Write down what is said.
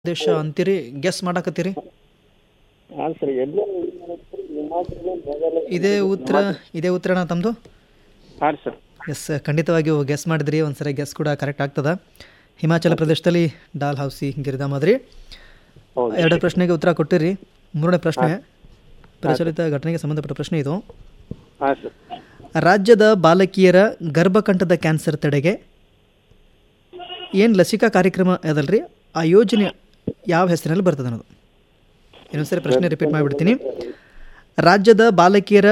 ದೇಶ ಅಂತೀರಿ ಗೆಸ್ ಮಾಡಾಕತ್ತೀರಿ ಹಾಂ ಸರ್ ಎಲ್ಲೋ ಹಿಮಾಚಲ ಮೇಘಾಲಯ ಇದೇ ಉತ್ತರ ಇದೇ ಉತ್ತರನ ತಮ್ಮದು ಹಾಂ ಸರ್ ಎಸ್ ಖಂಡಿತವಾಗಿಯೂ ಗೆಸ್ ಮಾಡಿದ್ರಿ ಒಂದ್ಸರಿ ಗೆಸ್ ಕೂಡ ಕರೆಕ್ಟ್ ಆಗ್ತದ ಹಿಮಾಚಲ ಪ್ರದೇಶದಲ್ಲಿ ಡಾಲ್ ಹೌಸಿ ಗಿರಿಧಾಮದ್ರಿ ಹೌದು ಎರಡು ಪ್ರಶ್ನೆಗೆ ಉತ್ತರ ಕೊಟ್ಟಿರಿ ಮೂರನೇ ಪ್ರಶ್ನೆ ಪ್ರಚಲಿತ ಘಟನೆಗೆ ಸಂಬಂಧಪಟ್ಟ ಪ್ರಶ್ನೆ ಇದು ಹಾಂ ಸರ್ ರಾಜ್ಯದ ಬಾಲಕಿಯರ ಗರ್ಭಕಂಠದ ಕ್ಯಾನ್ಸರ್ ತಡೆಗೆ ಏನು ಲಸಿಕಾ ಕಾರ್ಯಕ್ರಮ ಅದಲ್ರಿ ಆ ಯೋಜನೆ ಯಾವ ಹೆಸರಿನಲ್ಲಿ ಬರ್ತದೆ ಅನ್ನೋದು ಇನ್ನೊಂದ್ಸರಿ ಪ್ರಶ್ನೆ ರಿಪೀಟ್ ಮಾಡಿಬಿಡ್ತೀನಿ ರಾಜ್ಯದ ಬಾಲಕಿಯರ